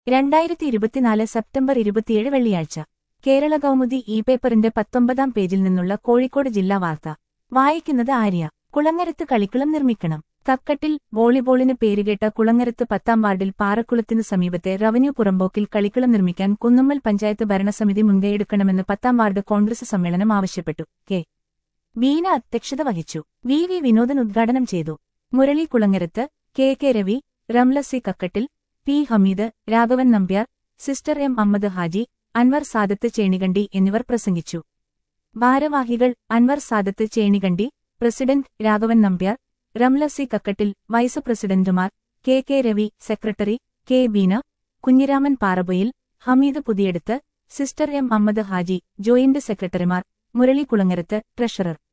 രണ്ടായിരത്തി ഇരുപത്തിനാല് സെപ്റ്റംബർ ഇരുപത്തിയേഴ് വെള്ളിയാഴ്ച കേരള കൗമുദി ഇ പേപ്പറിന്റെ പത്തൊമ്പതാം പേജിൽ നിന്നുള്ള കോഴിക്കോട് ജില്ലാ വാർത്ത വായിക്കുന്നത് ആര്യ കുളങ്ങരത്ത് കളിക്കുളം നിർമ്മിക്കണം കക്കട്ടിൽ വോളിബോളിന് പേരുകേട്ട കുളങ്ങരത്ത് പത്താം വാർഡിൽ പാറക്കുളത്തിനു സമീപത്തെ റവന്യൂ പുറമ്പോക്കിൽ കളിക്കുളം നിർമ്മിക്കാൻ കുന്നമ്മൽ പഞ്ചായത്ത് ഭരണസമിതി മുൻകൈയെടുക്കണമെന്ന് പത്താം വാർഡ് കോൺഗ്രസ് സമ്മേളനം ആവശ്യപ്പെട്ടു കെ വീണ അധ്യക്ഷത വഹിച്ചു വി വി വിനോദൻ ഉദ്ഘാടനം ചെയ്തു Murali Kulangarath K K Ravi Ramla C Kakkattil P Hameed Raghavan Nambiar sister M Ahammed Haji Anwar Sadath Chenikandi എന്നിവർ പ്രസംഗിച്ചു ഭാരവാഹികൾ Anwar Sadath Chenikandi president Raghavan Nambiar Ramla C Kakkattil vice പ്രസിഡന്റുമാർ K K Ravi secretary K Beena Kunhiraman Paraboil Hameed Puthiyeduth sister M Ahammed Haji joint സെക്രട്ടറിമാർ മുരളി കുളങ്ങരത്ത് ട്രഷറർ